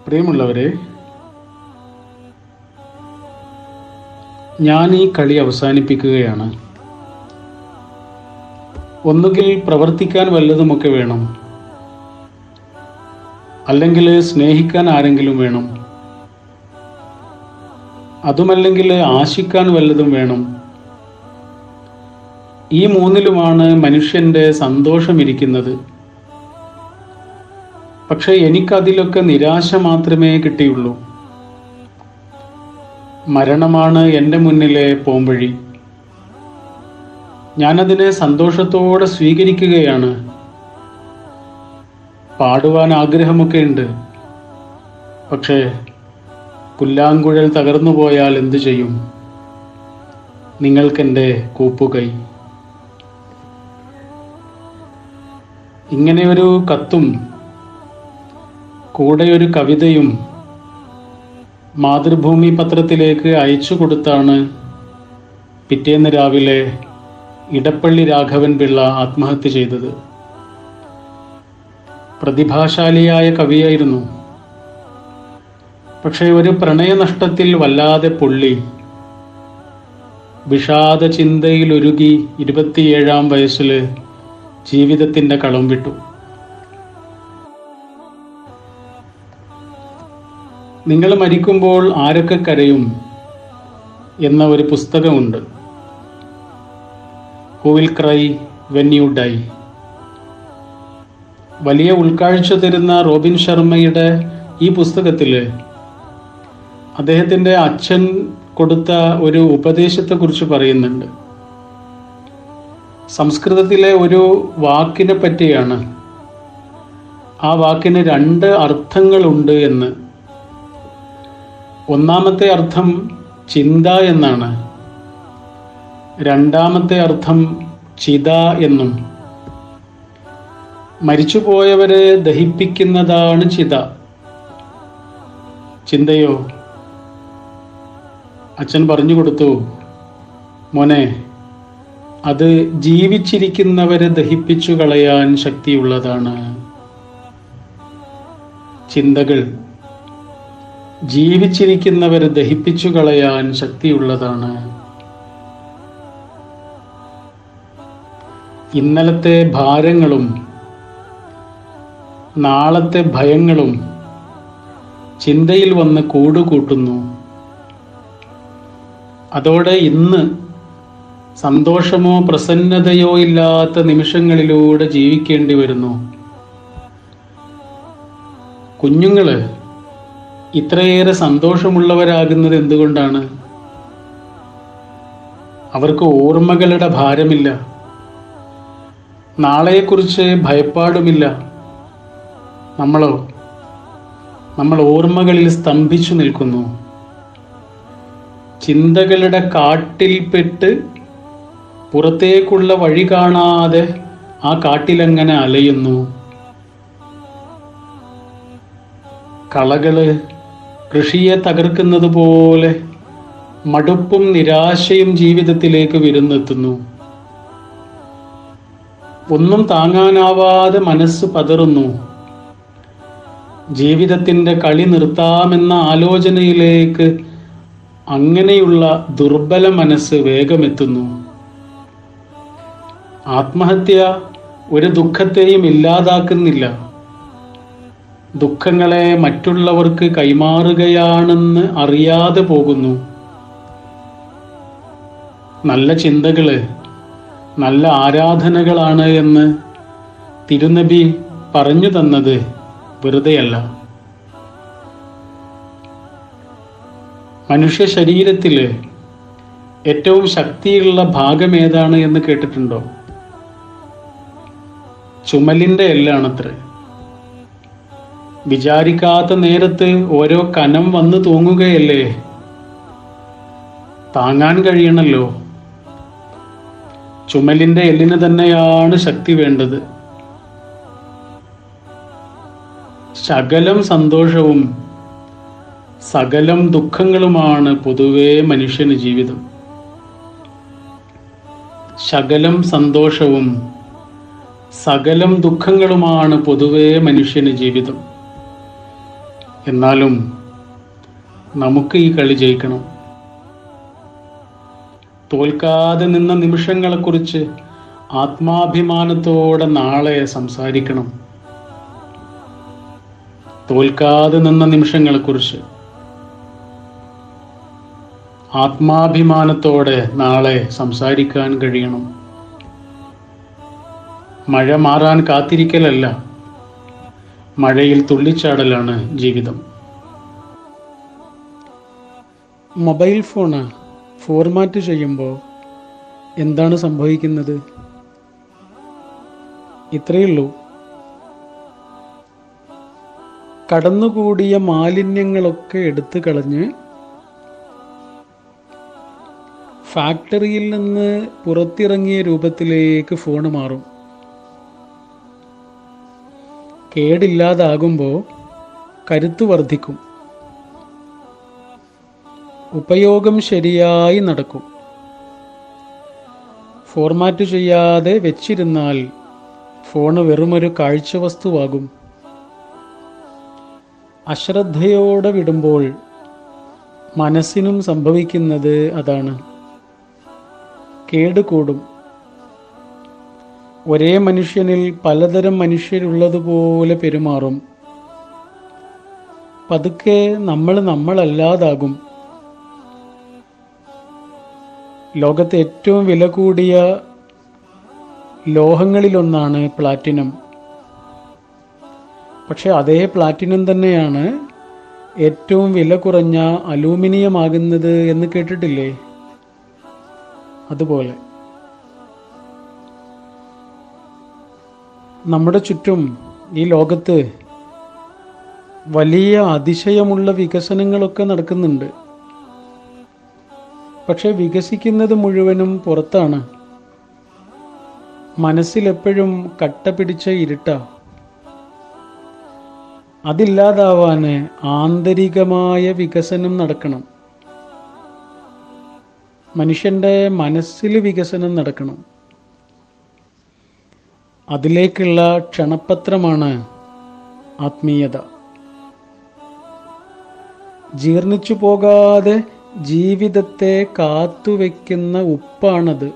പ്രിയമുള്ളവരെ ഞാൻ ഈ കളി അവസാനിപ്പിക്കുകയാണ് ഒന്നുകിൽ പ്രവർത്തിക്കാൻ വല്ലതുമൊക്കെ വേണം അല്ലെങ്കിൽ സ്നേഹിക്കാൻ ആരെങ്കിലും വേണം അതുമല്ലെങ്കിൽ ആശിക്കാൻ വല്ലതും വേണം ഈ മൂന്നിലുമാണ് മനുഷ്യന്റെ സന്തോഷമിരിക്കുന്നത് പക്ഷെ എനിക്കതിലൊക്കെ നിരാശ മാത്രമേ കിട്ടിയുള്ളൂ മരണമാണ് എൻ്റെ മുന്നിലെ പോംവഴി ഞാനതിനെ സന്തോഷത്തോടെ സ്വീകരിക്കുകയാണ് പാടുവാൻ ആഗ്രഹമൊക്കെ ഉണ്ട് പക്ഷേ പുല്ലാങ്കുഴൽ തകർന്നു പോയാൽ എന്തു ചെയ്യും നിങ്ങൾക്കെൻ്റെ കൂപ്പുകൈ ഇങ്ങനെ ഒരു കത്തും കൂടെ ഒരു കവിതയും മാതൃഭൂമി പത്രത്തിലേക്ക് അയച്ചു കൊടുത്താണ് പിറ്റേന്ന് രാവിലെ ഇടപ്പള്ളി രാഘവൻ പിള്ള ആത്മഹത്യ ചെയ്തത് പ്രതിഭാശാലിയായ കവിയായിരുന്നു പക്ഷേ ഒരു പ്രണയനഷ്ടത്തിൽ വല്ലാതെ പൊള്ളി വിഷാദ ചിന്തയിലൊരുകി ഇരുപത്തിയേഴാം വയസ്സിൽ ജീവിതത്തിൻ്റെ കളം വിട്ടു നിങ്ങൾ മരിക്കുമ്പോൾ ആരൊക്കെ കരയും എന്ന ഒരു പുസ്തകമുണ്ട് who will cry when you die വലിയ ഉൾക്കാഴ്ച തരുന്ന റോബിൻ ശർമ്മയുടെ ഈ പുസ്തകത്തിൽ അദ്ദേഹത്തിൻ്റെ അച്ഛൻ കൊടുത്ത ഒരു ഉപദേശത്തെക്കുറിച്ച് പറയുന്നുണ്ട് സംസ്കൃതത്തിലെ ഒരു വാക്കിനെ പറ്റിയാണ് ആ വാക്കിന് രണ്ട് അർത്ഥങ്ങളുണ്ട് എന്ന് ഒന്നാമത്തെ അർത്ഥം ചിന്ത എന്നാണ് രണ്ടാമത്തെ അർത്ഥം ചിത എന്നും മരിച്ചുപോയവരെ ദഹിപ്പിക്കുന്നതാണ് ചിത ചിന്തയോ അച്ഛൻ പറഞ്ഞു കൊടുത്തു മോനെ അത് ജീവിച്ചിരിക്കുന്നവരെ ദഹിപ്പിച്ചു കളയാൻ ശക്തിയുള്ളതാണ് ചിന്തകൾ ജീവിച്ചിരിക്കുന്നവരെ ദഹിപ്പിച്ചു കളയാൻ ശക്തിയുള്ളതാണ് ഇന്നലത്തെ ഭാരങ്ങളും നാളത്തെ ഭയങ്ങളും ചിന്തയിൽ വന്ന് കൂടുകൂട്ടുന്നു അതോടെ ഇന്ന് സന്തോഷമോ പ്രസന്നതയോ ഇല്ലാത്ത നിമിഷങ്ങളിലൂടെ ജീവിക്കേണ്ടി വരുന്നു കുഞ്ഞുങ്ങള് ഇത്രയേറെ സന്തോഷമുള്ളവരാകുന്നത് എന്തുകൊണ്ടാണ് അവർക്ക് ഓർമ്മകളുടെ ഭാരമില്ല നാളെയെക്കുറിച്ച് ഭയപ്പാടുമില്ല നമ്മളോ നമ്മൾ ഓർമ്മകളിൽ സ്തംഭിച്ചു നിൽക്കുന്നു ചിന്തകളുടെ കാട്ടിൽപ്പെട്ട് പുറത്തേക്കുള്ള വഴി കാണാതെ ആ കാട്ടിലങ്ങനെ അലയുന്നു കളകള് കൃഷിയെ തകർക്കുന്നത് പോലെ മടുപ്പും നിരാശയും ജീവിതത്തിലേക്ക് വിരുന്നെത്തുന്നു ഒന്നും താങ്ങാനാവാതെ മനസ്സ് പതറുന്നു ജീവിതത്തിന്റെ കളി നിർത്താമെന്ന ആലോചനയിലേക്ക് അങ്ങനെയുള്ള ദുർബല മനസ്സ് വേഗമെത്തുന്നു ആത്മഹത്യ ഒരു ദുഃഖത്തെയും ഇല്ലാതാക്കുന്നില്ല ദുഃഖങ്ങളെ മറ്റുള്ളവർക്ക് കൈമാറുകയാണെന്ന് അറിയാതെ പോകുന്നു നല്ല ചിന്തകള് നല്ല ആരാധനകളാണ് എന്ന് തിരുനബി പറഞ്ഞു തന്നത് വെറുതെയല്ല മനുഷ്യ ശരീരത്തില് ഏറ്റവും ശക്തിയുള്ള ഭാഗം ഏതാണ് എന്ന് കേട്ടിട്ടുണ്ടോ ചുമലിന്റെ എല്ലാണത്രേ വിചാരിക്കാത്ത നേരത്ത് ഓരോ കനം വന്ന് തൂങ്ങുകയല്ലേ താങ്ങാൻ കഴിയണല്ലോ ചുമലിന്റെ എല്ലിന് തന്നെയാണ് ശക്തി വേണ്ടത് ശകലം സന്തോഷവും സകലം ദുഃഖങ്ങളുമാണ് പൊതുവേ മനുഷ്യന് ജീവിതം ശകലം സന്തോഷവും സകലം ദുഃഖങ്ങളുമാണ് പൊതുവേ മനുഷ്യന് ജീവിതം എന്നാലും നമുക്ക് ഈ കളി ജയിക്കണം തോൽക്കാതെ നിന്ന നിമിഷങ്ങളെക്കുറിച്ച് ആത്മാഭിമാനത്തോടെ നാളെ സംസാരിക്കണം തോൽക്കാതെ നിന്ന നിമിഷങ്ങളെക്കുറിച്ച് ആത്മാഭിമാനത്തോടെ നാളെ സംസാരിക്കാൻ കഴിയണം മഴ മാറാൻ കാത്തിരിക്കലല്ല മഴയിൽ തുള്ളിച്ചാടലാണ് ജീവിതം മൊബൈൽ ഫോണ് ഫോർമാറ്റ് ചെയ്യുമ്പോൾ എന്താണ് സംഭവിക്കുന്നത് ഇത്രയേ ഉള്ളൂ കടന്നുകൂടിയ മാലിന്യങ്ങളൊക്കെ എടുത്തു കളഞ്ഞ് ഫാക്ടറിയിൽ നിന്ന് പുറത്തിറങ്ങിയ രൂപത്തിലേക്ക് ഫോണ് മാറും കേടില്ലാതാകുമ്പോൾ കരുത്ത് വർദ്ധിക്കും ഉപയോഗം ശരിയായി നടക്കും ഫോർമാറ്റ് ചെയ്യാതെ വെച്ചിരുന്നാൽ ഫോണ് വെറുമൊരു കാഴ്ചവസ്തുവാകും അശ്രദ്ധയോടെ വിടുമ്പോൾ മനസ്സിനും സംഭവിക്കുന്നത് അതാണ് കേടുകൂടും ഒരേ മനുഷ്യനിൽ പലതരം മനുഷ്യരുള്ളതുപോലെ പെരുമാറും പതുക്കെ നമ്മൾ നമ്മളല്ലാതാകും ലോകത്തെ ഏറ്റവും വില കൂടിയ ലോഹങ്ങളിലൊന്നാണ് പ്ലാറ്റിനം പക്ഷെ അതേ പ്ലാറ്റിനം തന്നെയാണ് ഏറ്റവും വില കുറഞ്ഞ അലൂമിനിയം ആകുന്നത് എന്ന് കേട്ടിട്ടില്ലേ അതുപോലെ നമ്മുടെ ചുറ്റും ഈ ലോകത്ത് വലിയ അതിശയമുള്ള വികസനങ്ങളൊക്കെ നടക്കുന്നുണ്ട് പക്ഷെ വികസിക്കുന്നത് മുഴുവനും പുറത്താണ് മനസ്സിലെപ്പോഴും കട്ട പിടിച്ച ഇരുട്ട അതില്ലാതാവാന് ആന്തരികമായ വികസനം നടക്കണം മനുഷ്യന്റെ മനസ്സിൽ വികസനം നടക്കണം അതിലേക്കുള്ള ക്ഷണപത്രമാണ് ആത്മീയത ജീർണിച്ചു പോകാതെ ജീവിതത്തെ കാത്തുവെക്കുന്ന ഉപ്പാണത്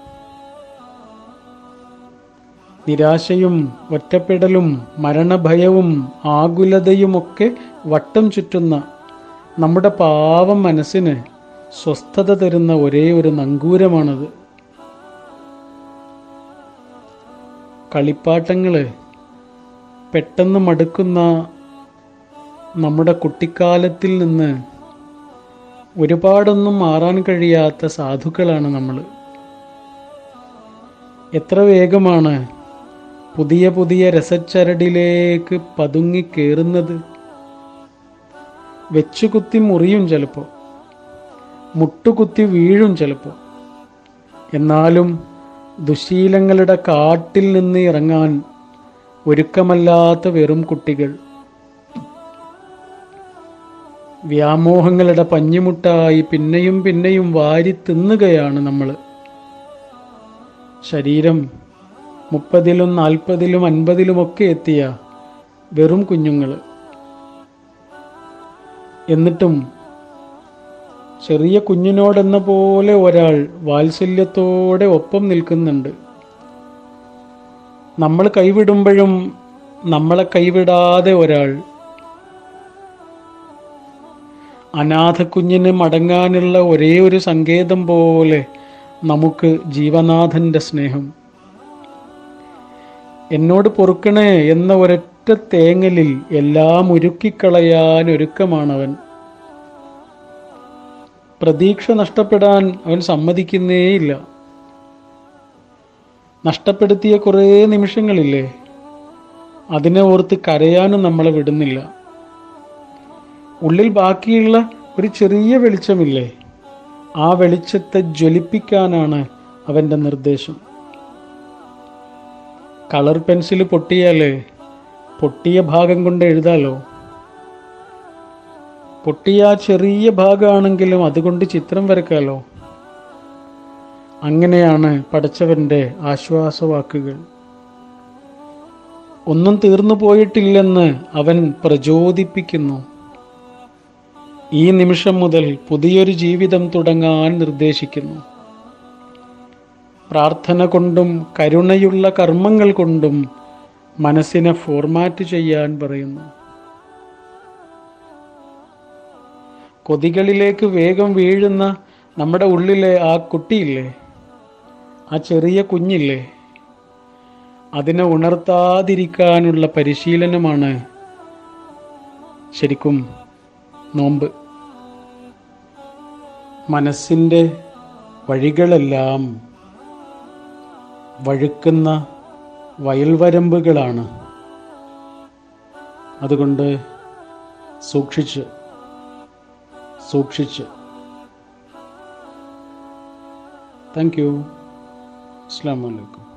നിരാശയും ഒറ്റപ്പെടലും മരണഭയവും ആകുലതയുമൊക്കെ വട്ടം ചുറ്റുന്ന നമ്മുടെ പാവം മനസ്സിന് സ്വസ്ഥത തരുന്ന ഒരേ ഒരു നങ്കൂരമാണത് കളിപ്പാട്ടങ്ങള് പെട്ടെന്ന് മടുക്കുന്ന നമ്മുടെ കുട്ടിക്കാലത്തിൽ നിന്ന് ഒരുപാടൊന്നും മാറാൻ കഴിയാത്ത സാധുക്കളാണ് നമ്മൾ എത്ര വേഗമാണ് പുതിയ പുതിയ രസച്ചരടിലേക്ക് പതുങ്ങി കയറുന്നത് വെച്ചുകുത്തി മുറിയും ചിലപ്പോൾ മുട്ടുകുത്തി വീഴും ചിലപ്പോൾ എന്നാലും ദുശീലങ്ങളുടെ കാട്ടിൽ നിന്ന് ഇറങ്ങാൻ ഒരുക്കമല്ലാത്ത വെറും കുട്ടികൾ വ്യാമോഹങ്ങളുടെ പഞ്ഞിമുട്ടായി പിന്നെയും പിന്നെയും വാരി തിന്നുകയാണ് നമ്മൾ ശരീരം മുപ്പതിലും നാൽപ്പതിലും അൻപതിലുമൊക്കെ എത്തിയ വെറും കുഞ്ഞുങ്ങൾ എന്നിട്ടും ചെറിയ കുഞ്ഞിനോടെന്ന പോലെ ഒരാൾ വാത്സല്യത്തോടെ ഒപ്പം നിൽക്കുന്നുണ്ട് നമ്മൾ കൈവിടുമ്പോഴും നമ്മളെ കൈവിടാതെ ഒരാൾ അനാഥ കുഞ്ഞിന് മടങ്ങാനുള്ള ഒരേ ഒരു സങ്കേതം പോലെ നമുക്ക് ജീവനാഥന്റെ സ്നേഹം എന്നോട് പൊറുക്കണേ എന്ന ഒരൊറ്റ തേങ്ങലിൽ എല്ലാം ഒരുക്കിക്കളയാൻ ഒരുക്കമാണവൻ പ്രതീക്ഷ നഷ്ടപ്പെടാൻ അവൻ സമ്മതിക്കുന്നേയില്ല നഷ്ടപ്പെടുത്തിയ കുറേ നിമിഷങ്ങളില്ലേ അതിനെ ഓർത്ത് കരയാനും നമ്മളെ വിടുന്നില്ല ഉള്ളിൽ ബാക്കിയുള്ള ഒരു ചെറിയ വെളിച്ചമില്ലേ ആ വെളിച്ചത്തെ ജ്വലിപ്പിക്കാനാണ് അവൻ്റെ നിർദ്ദേശം കളർ പെൻസിൽ പൊട്ടിയാലേ പൊട്ടിയ ഭാഗം കൊണ്ട് എഴുതാലോ പൊട്ടിയ ആ ചെറിയ ഭാഗമാണെങ്കിലും അതുകൊണ്ട് ചിത്രം വരക്കാലോ അങ്ങനെയാണ് പഠിച്ചവന്റെ ആശ്വാസവാക്കുകൾ ഒന്നും തീർന്നു പോയിട്ടില്ലെന്ന് അവൻ പ്രചോദിപ്പിക്കുന്നു ഈ നിമിഷം മുതൽ പുതിയൊരു ജീവിതം തുടങ്ങാൻ നിർദ്ദേശിക്കുന്നു പ്രാർത്ഥന കൊണ്ടും കരുണയുള്ള കർമ്മങ്ങൾ കൊണ്ടും മനസ്സിനെ ഫോർമാറ്റ് ചെയ്യാൻ പറയുന്നു കൊതികളിലേക്ക് വേഗം വീഴുന്ന നമ്മുടെ ഉള്ളിലെ ആ കുട്ടിയില്ലേ ആ ചെറിയ കുഞ്ഞില്ലേ അതിനെ ഉണർത്താതിരിക്കാനുള്ള പരിശീലനമാണ് ശരിക്കും നോമ്പ് മനസ്സിൻ്റെ വഴികളെല്ലാം വഴുക്കുന്ന വയൽവരമ്പുകളാണ് അതുകൊണ്ട് സൂക്ഷിച്ച് സൂക്ഷിച്ച് താങ്ക് യു അസ്സാം വലൈക്കും